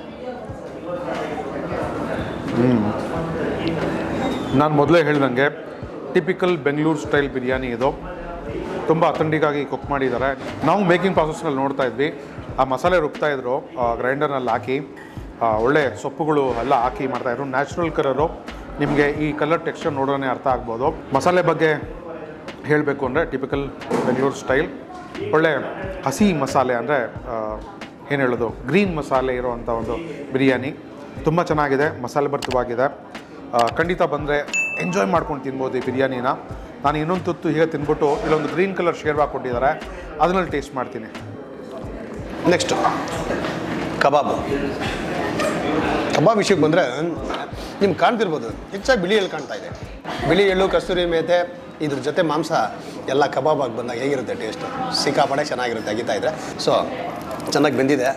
[SPEAKER 1] ನಾನು ಮೊದಲೇ ಹೇಳ್ದಂಗೆ ಟಿಪಿಕಲ್ ಬೆಂಗಳೂರು ಸ್ಟೈಲ್ ಬಿರಿಯಾನಿ ಇದು ತುಂಬ ಅಥೆಂಟಿಕ್ಕಾಗಿ ಕುಕ್ ಮಾಡಿದ್ದಾರೆ ನಾವು ಮೇಕಿಂಗ್ ಪ್ರಾಸೆಸ್ನಲ್ಲಿ ನೋಡ್ತಾ ಇದ್ವಿ ಆ ಮಸಾಲೆ ರುಬ್ತಾ ಇದ್ರು ಗ್ರೈಂಡರ್ನಲ್ಲಿ ಹಾಕಿ ಆ, ಒಳ್ಳೆ ಸೊಪ್ಪುಗಳು ಎಲ್ಲ ಹಾಕಿ ಮಾಡ್ತಾಯಿದ್ರು ನ್ಯಾಚುರಲ್ ಕಲರು ನಿಮಗೆ ಈ ಕಲರ್ ಟೆಕ್ಸ್ಚರ್ ನೋಡೋನೇ ಅರ್ಥ ಆಗ್ಬೋದು ಮಸಾಲೆ ಬಗ್ಗೆ ಹೇಳಬೇಕು ಅಂದರೆ ಟಿಪಿಕಲ್ ಬೆಂಗಳೂರು ಸ್ಟೈಲ್ ಒಳ್ಳೆ ಹಸಿ ಮಸಾಲೆ ಅಂದರೆ ಏನು ಹೇಳೋದು ಗ್ರೀನ್ ಮಸಾಲೆ ಇರುವಂಥ ಒಂದು ಬಿರಿಯಾನಿ
[SPEAKER 3] ತುಂಬ ಚೆನ್ನಾಗಿದೆ ಮಸಾಲೆ ಭರಿತವಾಗಿದೆ ಆ, ಖಂಡಿತ ಬಂದರೆ ಎಂಜಾಯ್ ಮಾಡ್ಕೊಂಡು ತಿನ್ಬೋದು ಈ ಬಿರಿಯಾನಿನ ನಾನು ಇನ್ನೊಂದು ತುತ್ತು ಹೀಗೆ ತಿನ್ಬಿಟ್ಟು ಇಲ್ಲೊಂದು ಗ್ರೀನ್ ಕಲರ್ ಶೇರ್ವಾ ಕೊಟ್ಟಿದ್ದಾರೆ ಅದನ್ನಲ್ಲಿ ಟೇಸ್ಟ್ ಮಾಡ್ತೀನಿ
[SPEAKER 2] ನೆಕ್ಸ್ಟು ಕಬಾಬು ಕಬಾಬ್ ವಿಷಯಕ್ಕೆ ಬಂದರೆ ನಿಮ್ಗೆ ಕಾಣ್ತಿರ್ಬೋದು ಹೆಚ್ಚಾಗಿ ಬಿಳಿ ಎಳ್ಳು ಕಾಣ್ತಾ ಇದೆ ಬಿಳಿ ಎಳ್ಳು ಕಸ್ತೂರಿ ಮೇತೆ ಇದ್ರ ಜೊತೆ ಮಾಂಸ ಎಲ್ಲ ಕಬಾಬ್ ಆಗಿ ಬಂದಾಗ ಹೇಗಿರುತ್ತೆ ಟೇಸ್ಟ್ ಸಿಕ್ಕಾಪಡೆ ಚೆನ್ನಾಗಿರುತ್ತೆ ಅಗಿತಾ ಇದ್ರೆ ಸೊ ಚೆನ್ನಾಗಿ ಬೆಂದಿದೆ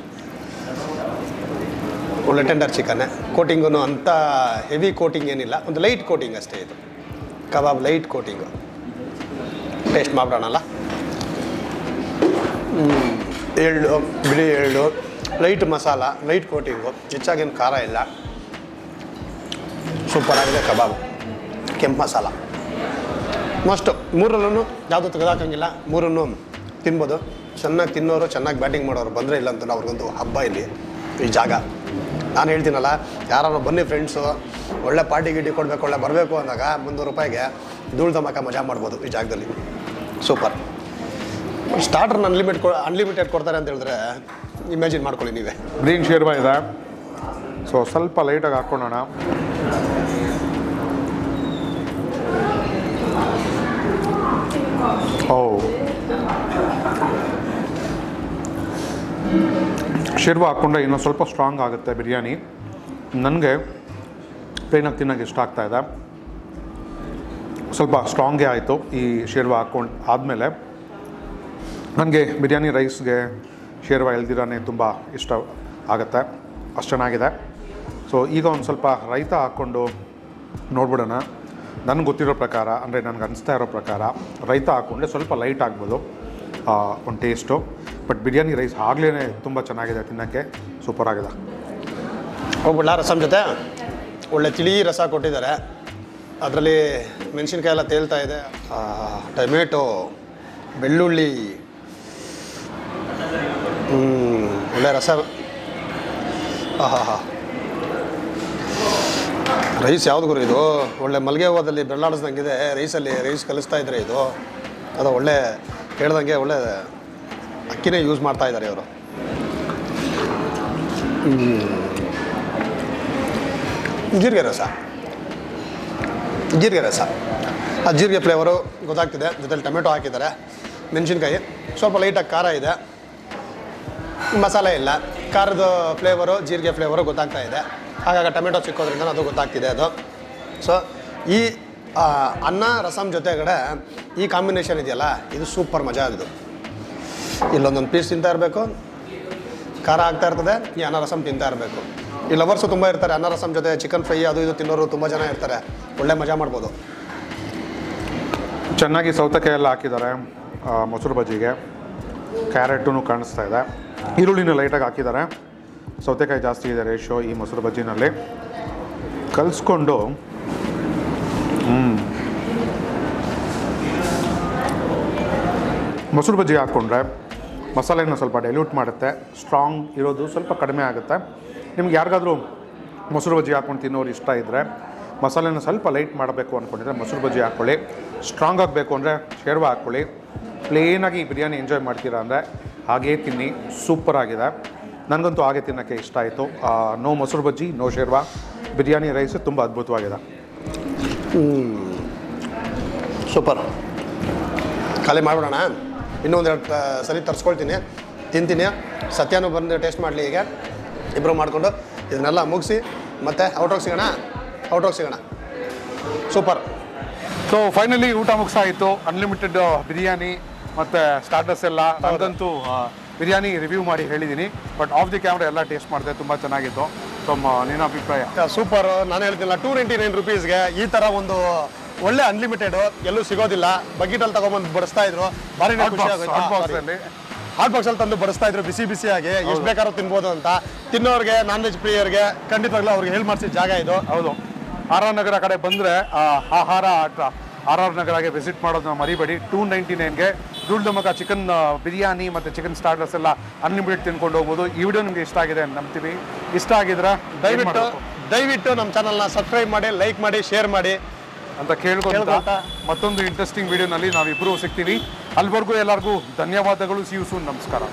[SPEAKER 2] ಒಳ್ಳೆ ಟೆಂಡರ್ ಚಿಕನ್ನೇ ಕೋಟಿಂಗು ಅಂಥ ಹೆವಿ ಕೋಟಿಂಗ್ ಏನಿಲ್ಲ ಒಂದು ಲೈಟ್ ಕೋಟಿಂಗ್ ಅಷ್ಟೇ ಇದು ಕಬಾಬ್ ಲೈಟ್ ಕೋಟಿಂಗು ಟೇಸ್ಟ್ ಮಾಡ್ಬಿಡೋಣಲ್ಲ ಹ್ಮ್. ಎಳ್ಳು ಬಿಳಿ ಎಳ್ಳು ಲೈಟ್ ಮಸಾಲ ಲೈಟ್ ಕೋಟಿಂಗು ಹೆಚ್ಚಾಗೇನು ಖಾರ ಇಲ್ಲ ಸೂಪರ್ ಆಗಿದೆ ಕಬಾಬ್ ಕೆಂಪು ಮಸಾಲ ಮಸ್ಟು ಮೂರಲ್ಲೂ ಯಾವುದೂ ತೆಗೆದಾಕಂಗಿಲ್ಲ ಮೂರನ್ನು ತಿನ್ಬೋದು ಚೆನ್ನಾಗಿ ತಿನ್ನೋರು ಚೆನ್ನಾಗಿ ಬ್ಯಾಟಿಂಗ್ ಮಾಡೋರು ಬಂದರೆ ಇಲ್ಲ ಅಂತ ಅವ್ರಿಗೊಂದು ಹಬ್ಬ ಇಲ್ಲಿ ಈ ಜಾಗ ನಾನು ಹೇಳ್ತೀನಲ್ಲ ಯಾರು ಬನ್ನಿ ಫ್ರೆಂಡ್ಸು ಒಳ್ಳೆ ಪಾರ್ಟಿ ಗಿಟಿ ಕೊಡಬೇಕು ಒಳ್ಳೆ ಬರಬೇಕು ಅಂದಾಗ ಮುನ್ನೂರು ರೂಪಾಯಿಗೆ ಧೂಳು ತಮಕ ಮಜಾ ಮಾಡ್ಬೋದು ಈ ಜಾಗದಲ್ಲಿ ಸೂಪರ್ ಸ್ಟಾರ್ಟರ್ನ ಅನ್ಲಿಮಿಟ್ ಕೊ ಅನ್ಲಿಮಿಟೆಡ್ ಕೊಡ್ತಾರೆ ಅಂತ ಹೇಳಿದ್ರೆ ಇಮ್ಯಾಜಿನ್ ಮಾಡ್ಕೊಳ್ಳಿ ನೀವೇ
[SPEAKER 3] ಗ್ರೀನ್ ಶೇರ್ವಾ ಇದೆ ಸೊ ಸ್ವಲ್ಪ ಲೈಟಾಗಿ ಹಾಕ್ಕೊಳ್ಳೋಣ ಓ ಶೇರ್ವಾ ಹಾಕ್ಕೊಂಡ್ರೆ ಇನ್ನೂ ಸ್ವಲ್ಪ ಸ್ಟ್ರಾಂಗ್ ಆಗುತ್ತೆ ಬಿರಿಯಾನಿ ನನಗೆ ಪ್ಲೇನಾಗಿ ತಿನ್ನೋಕ್ಕೆ ಇಷ್ಟ ಆಗ್ತಾ ಇದೆ ಸ್ವಲ್ಪ ಸ್ಟ್ರಾಂಗೇ ಆಯಿತು ಈ ಶೇರ್ವಾ ಹಾಕ್ಕೊಂಡು ಆದಮೇಲೆ ನನಗೆ ಬಿರಿಯಾನಿ ರೈಸ್ಗೆ ಶೇರ್ವಾ ಎಳ್ದಿರಾನೆ ತುಂಬ ಇಷ್ಟ ಆಗುತ್ತೆ ಅಷ್ಟು ಚೆನ್ನಾಗಿದೆ ಸೊ ಈಗ ಒಂದು ಸ್ವಲ್ಪ ರೈತ ಹಾಕ್ಕೊಂಡು ನೋಡ್ಬಿಡೋಣ ನನಗೆ ಗೊತ್ತಿರೋ ಪ್ರಕಾರ ಅಂದರೆ ನನಗೆ ಅನಿಸ್ತಾ ಇರೋ ಪ್ರಕಾರ ರೈತ ಹಾಕ್ಕೊಂಡ್ರೆ ಸ್ವಲ್ಪ ಲೈಟ್ ಆಗ್ಬೋದು ಒಂದು ಟೇಸ್ಟು ಬಟ್ ಬಿರಿಯಾನಿ ರೈಸ್ ಆಗಲೇ ತುಂಬ ಚೆನ್ನಾಗಿದೆ ತಿನ್ನೋಕ್ಕೆ ಸೂಪರ್ ಆಗಿದೆ
[SPEAKER 2] ಹೋಗ್ಬಿಡ್ಲಾ ರಸಮ್ ಜೊತೆ ಒಳ್ಳೆ ತಿಳಿ ರಸ ಕೊಟ್ಟಿದ್ದಾರೆ ಅದರಲ್ಲಿ ಮೆಣಸಿನ್ಕಾಯಿ ಎಲ್ಲ ತೇಲ್ತಾ ಇದೆ ಆ, ಟೊಮೆಟೊ ಬೆಳ್ಳುಳ್ಳಿ ಹ್ಮ್, ಒಳ್ಳೆ ರಸ ಆಹಾ ಹಾ ರೈಸ್ ಯಾವ್ದು ಗುರು ಇದು ಒಳ್ಳೆ ಮಲ್ಗೆ ಹೂವದಲ್ಲಿ ಬೆಳ್ಳಾಡಿಸ್ದಂಗಿದೆ ರೈಸಲ್ಲಿ ರೈಸ್ ಕಲಿಸ್ತಾ ಇದ್ದಾರೆ ಇದು ಅದು ಒಳ್ಳೆ ಹೇಳ್ದಂಗೆ ಒಳ್ಳೆ ಅಕ್ಕಿನೇ ಯೂಸ್ ಮಾಡ್ತಾ ಇದ್ದಾರೆ ಇವರು ಜೀರಿಗೆ ರಸ ಜೀರಿಗೆ ರಸ ಆ ಜೀರಿಗೆ ಫ್ಲೇವರು ಗೊತ್ತಾಗ್ತಿದೆ ಜೊತೆಲಿ ಟೊಮೆಟೊ ಹಾಕಿದ್ದಾರೆ ಮೆಣಸಿನ್ಕಾಯಿ ಸ್ವಲ್ಪ ಲೈಟಾಗಿ ಖಾರ ಇದೆ ಮಸಾಲೆ ಇಲ್ಲ ಖಾರದ ಫ್ಲೇವರು ಜೀರಿಗೆ ಫ್ಲೇವರು ಗೊತ್ತಾಗ್ತಾ ಇದೆ ಹಾಗಾಗಿ ಟೊಮೆಟೊ ಸಿಕ್ಕೋದ್ರಿಂದ ಅದು ಗೊತ್ತಾಗ್ತಿದೆ ಅದು ಸೊ ಈ ಆ, ಅನ್ನ ರಸಮ್ ಜೊತೆಗಡೆ ಈ ಕಾಂಬಿನೇಷನ್ ಇದೆಯಲ್ಲ ಇದು ಸೂಪರ್ ಮಜಾ ಇದು ಇಲ್ಲೊಂದೊಂದು ಪೀಸ್ ತಿಂತಾ ಇರಬೇಕು ಖಾರ ಆಗ್ತಾ ಇರ್ತದೆ ಈ ಅನ್ನ ರಸಮ್ ತಿಂತಾ ಇರಬೇಕು ಈ ಲವರ್ಸು ತುಂಬ ಇರ್ತಾರೆ ಅನ್ನ ರಸಮ್ ಜೊತೆ ಚಿಕನ್ ಫ್ರೈ ಅದು ಇದು ತಿನ್ನೋರು ತುಂಬ ಜನ ಇರ್ತಾರೆ ಒಳ್ಳೆ ಮಜಾ ಮಾಡ್ಬೋದು
[SPEAKER 3] ಚೆನ್ನಾಗಿ ಸೌತೆಕಾಯಿ ಎಲ್ಲ ಹಾಕಿದ್ದಾರೆ ಆ, ಮೊಸರು ಬಜ್ಜಿಗೆ ಕ್ಯಾರೆಟೂ ಕಾಣಿಸ್ತಾ ಇದೆ ಈರುಳ್ಳಿನ ಲೈಟಾಗಿ ಹಾಕಿದ್ದಾರೆ ಸೌತೆಕಾಯಿ ಜಾಸ್ತಿ ಇದೆ ರೇಷೋ ಈ ಮೊಸರು ಬಜ್ಜಿನಲ್ಲಿ ಕಲಿಸ್ಕೊಂಡು ಮೊಸರು ಬಜ್ಜಿ ಹಾಕ್ಕೊಂಡ್ರೆ ಮಸಾಲೆನ ಸ್ವಲ್ಪ ಡೈಲ್ಯೂಟ್ ಮಾಡುತ್ತೆ ಸ್ಟ್ರಾಂಗ್ ಇರೋದು ಸ್ವಲ್ಪ ಕಡಿಮೆ ಆಗುತ್ತೆ ನಿಮ್ಗೆ ಯಾರಿಗಾದ್ರೂ ಮೊಸರು ಬಜ್ಜಿ ಹಾಕ್ಕೊಂಡು ತಿನ್ನೋರು ಇಷ್ಟ ಇದ್ದರೆ ಮಸಾಲೆನ ಸ್ವಲ್ಪ ಲೈಟ್ ಮಾಡಬೇಕು ಅಂದ್ಕೊಂಡಿದ್ರೆ ಮೊಸರು ಬಜ್ಜಿ ಹಾಕ್ಕೊಳ್ಳಿ ಸ್ಟ್ರಾಂಗ್ ಆಗಬೇಕು ಅಂದರೆ ಶೇರ್ವ ಹಾಕ್ಕೊಳ್ಳಿ ಪ್ಲೇನಾಗಿ ಬಿರಿಯಾನಿ ಎಂಜಾಯ್ ಮಾಡ್ತೀರಾ ಅಂದರೆ ಹಾಗೇ ತಿನ್ನಿ ಸೂಪರ್ ಆಗಿದೆ ನನಗಂತೂ ಹಾಗೆ ತಿನ್ನೋಕ್ಕೆ ಇಷ್ಟ ಆಯಿತು ನೋ ಮೊಸರು ಬಜ್ಜಿ ನೋ ಶೇರ್ವಾ ಬಿರಿಯಾನಿ ರೈಸ್ ತುಂಬ ಅದ್ಭುತವಾಗಿದೆ
[SPEAKER 2] ಸೂಪರ್ ಖಾಲಿ ಮಾಡ್ಬಿಡೋಣ ಇನ್ನೊಂದೆರಡು ತ- ಸರಿ ತರಿಸ್ಕೊಳ್ತೀನಿ ತಿಂತೀನಿ ಸತ್ಯನೂ ಬಂದು ಟೇಸ್ಟ್ ಮಾಡಲಿ ಈಗ ಇಬ್ಬರು ಮಾಡಿಕೊಂಡು ಇದನ್ನೆಲ್ಲ ಮುಗಿಸಿ ಮತ್ತೆ ಔಟ್ರೋಗಿ ಸಿಗೋಣ ಔಟ್ರೋಗಿ ಸಿಗೋಣ ಸೂಪರ್
[SPEAKER 1] ಸೊ ಫೈನಲಿ ಊಟ ಮುಗಿಸಾಯಿತು ಅನ್ಲಿಮಿಟೆಡ್ ಬಿರಿಯಾನಿ ಮತ್ತು ಸ್ಟಾರ್ಟರ್ಸ್ ಎಲ್ಲ ನನಗಂತೂ ಆ, ಬಿರಿಯಾನಿ ರಿವ್ಯೂ ಮಾಡಿ ಹೇಳಿದ್ದೀನಿ ಬಟ್ ಆಫ್ ದಿ ಕ್ಯಾಮ್ರಾ ಎಲ್ಲ ಟೇಸ್ಟ್ ಮಾಡಿದೆ ತುಂಬ ಚೆನ್ನಾಗಿತ್ತು ಸೊ ನಿನ್ನ ಅಭಿಪ್ರಾಯ
[SPEAKER 2] ಸೂಪರ್ ನಾನು ಹೇಳ್ತಿಲ್ಲ ಟೂ ನೈಂಟಿ ನೈನ್ ರುಪೀಸ್ಗೆ ಈ ಥರ ಒಂದು ಒಳ್ಳೆ ಅನ್ಲಿಮಿಟೆಡ್ ಎಲ್ಲೂ ಸಿಗೋದಿಲ್ಲ ಬಕೆಟಲ್ಲಿ ತಗೊಂಬಂದು ಬಡಿಸ್ತಾ ಇದ್ರು ಭಾರಿ
[SPEAKER 1] Hot
[SPEAKER 2] ಖುಷಿ
[SPEAKER 1] box, hot box ಅಲ್ಲಿ.
[SPEAKER 2] ಹಾಟ್ ಬಾಕ್ಸ್ ಅಲ್ಲಿ ತಂದು ಬಡಿಸ್ತಾ ಇದ್ರು ಬಿಸಿ ಬಿಸಿಯಾಗಿ ಎಷ್ಟು ಬೇಕಾದ್ರೂ ತಿನ್ಬೋದು ಅಂತ ತಿನ್ನೋರಿಗೆ ನಾನ್ ವೆಜ್ ಪ್ರಿಯರ್ಗೆ ಖಂಡಿತವಾಗ್ಲೂ ಅವ್ರಿಗೆ ಹೇಳಿ ಮಾಡಿಸಿದ ಜಾಗ ಇದು
[SPEAKER 1] ಹೌದು ಆರ್ ಆರ್ ನಗರ ಕಡೆ ಬಂದರೆ ಆಹಾರ ಆಟ ಆರ್ ಆರ್ ನಗರಗೆ ವಿಸಿಟ್ ಮಾಡೋದನ್ನ ಮರಿಬೇಡಿ ಟೂ ನೈಂಟಿ ನೈನ್ಗೆ ದುಡ್ಡು ಚಿಕನ್ ಬಿರಿಯಾನಿ ಮತ್ತು ಚಿಕನ್ ಸ್ಟಾರ್ಟರ್ಸ್ ಎಲ್ಲ ಅನ್ಲಿಮಿಟೆಡ್ ತಿನ್ಕೊಂಡು ಹೋಗ್ಬೋದು ಈ ವಿಡಿಯೋ ನಿಮಗೆ ಇಷ್ಟ ಆಗಿದೆ ಅಂತ ನಂಬ್ತೀವಿ ಇಷ್ಟ ಆಗಿದ್ರೆ
[SPEAKER 2] ದಯವಿಟ್ಟು ದಯವಿಟ್ಟು ನಮ್ಮ ಚಾನಲ್ನ ಸಬ್ಸ್ಕ್ರೈಬ್ ಮಾಡಿ ಲೈಕ್ ಮಾಡಿ ಶೇರ್ ಮಾಡಿ
[SPEAKER 1] ಅಂತ ಕೇಳ್ಕೊಂತ
[SPEAKER 2] ಕೇಳ್ಕೊಂತ.
[SPEAKER 1] ಮತ್ತೊಂದು ಇಂಟ್ರೆಸ್ಟಿಂಗ್ ವಿಡಿಯೋನಲ್ಲಿ ನಾವಿಬ್ಬರು ಸಿಗ್ತೀವಿ ಅಲ್ಲಿವರೆಗೂ ಎಲ್ಲರಿಗೂ ಧನ್ಯವಾದಗಳು ಸಿ ಯು ಸೂನ್ ನಮಸ್ಕಾರ